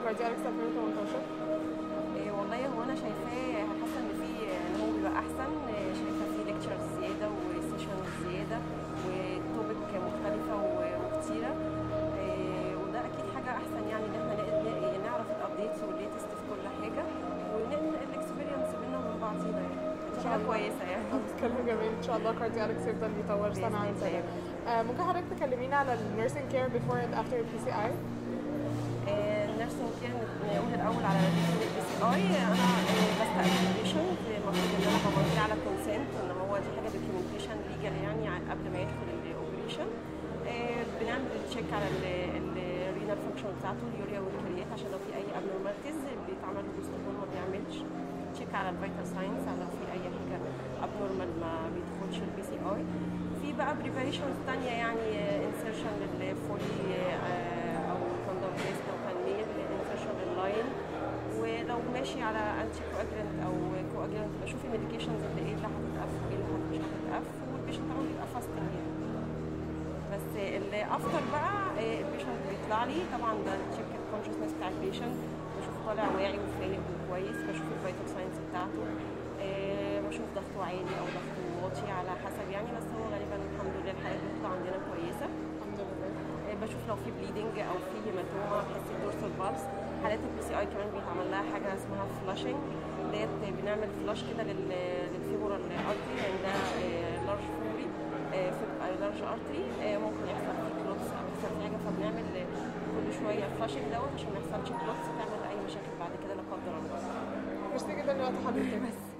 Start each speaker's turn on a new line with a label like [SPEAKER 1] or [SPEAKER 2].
[SPEAKER 1] كارديالكس 2018
[SPEAKER 2] إيه والله هو انا شايفاه حاسه ان في ان هو بيبقى احسن إيه شايفه في ليكتشرز زياده وسيشنز زياده وتوبك مختلفه و- وكتيره إيه وده اكيد حاجه احسن يعني ان احنا نق- نق- نعرف الابديتس والليتست في كل حاجه وننقل الاكسبيرينس بينا ومن بعضينا يعني دي
[SPEAKER 1] شاء
[SPEAKER 2] حاجه
[SPEAKER 1] الله.
[SPEAKER 2] كويسه يعني
[SPEAKER 1] بتتكلم جميل ان شاء الله كارديالكس يفضل يطور
[SPEAKER 2] بإذن
[SPEAKER 1] سنه عن
[SPEAKER 2] الله.
[SPEAKER 1] سنه آه، ممكن حضرتك تكلمينا على النيرسينج كير بيفور اند افتر البي سي اي
[SPEAKER 2] النيرسينج كير نقول الاول على البي سي اي انا آه، بستقبل بيشنت المفروض ان انا بمضي على كونسنت ان هو دي حاجه دوكيومنتيشن ليجال يعني ع- قبل ما يدخل الاوبريشن بنعمل تشيك على الرينال فانكشن بتاعته اليوريا والكريات عشان لو في اي ابنورماليتيز بيتعمل له بوستيبول ما بيعملش تشيك على الفيتال ساينس على لو في اي حاجه ابنورمال ما بيدخلش البي سي اي في بقى بريباريشنز تانية يعني انسرشن للفولي او كوندوم تيست او تنميل انسرشن لللاين ولو ماشي على انتي كواجرنت او كواجرنت بشوف الميديكيشنز اللي ايه اللي هتتقف وايه اللي مش هتتقف والبيشنت طبعا بيبقى فاستنج يعني بس الافتر بقى آه، البيشنت بيطلع لي طبعا ده التشيك الكونشسنس بتاع البيشنت بشوف طالع واعي وفايق وكويس بشوف الفيتال ساينس بتاعته آه، بشوف ضغطه عالي او ضغطه واطي على حسب يعني بس هو غالبا الحمد لله الحالات بتطلع عندنا كويسه
[SPEAKER 1] الحمد لله
[SPEAKER 2] آه، بشوف لو في بليدنج او في هيماتوما بحس الدورسال بالز حالات البي سي اي كمان بيتعمل لها حاجه اسمها فلاشنج ديت بنعمل فلاش كده لل- للفيبورال ارتري لان ده لارج فيبري لارج ارتري ممكن يحصل فيه كلوتس او يحصل فيه حاجه فبنعمل كل شويه فلاشنج دوت عشان ما يحصلش كلوتس تعمل اي مشاكل بعد كده لا قدر الله
[SPEAKER 1] ميرسي جدا لوقت حضرتك
[SPEAKER 2] بس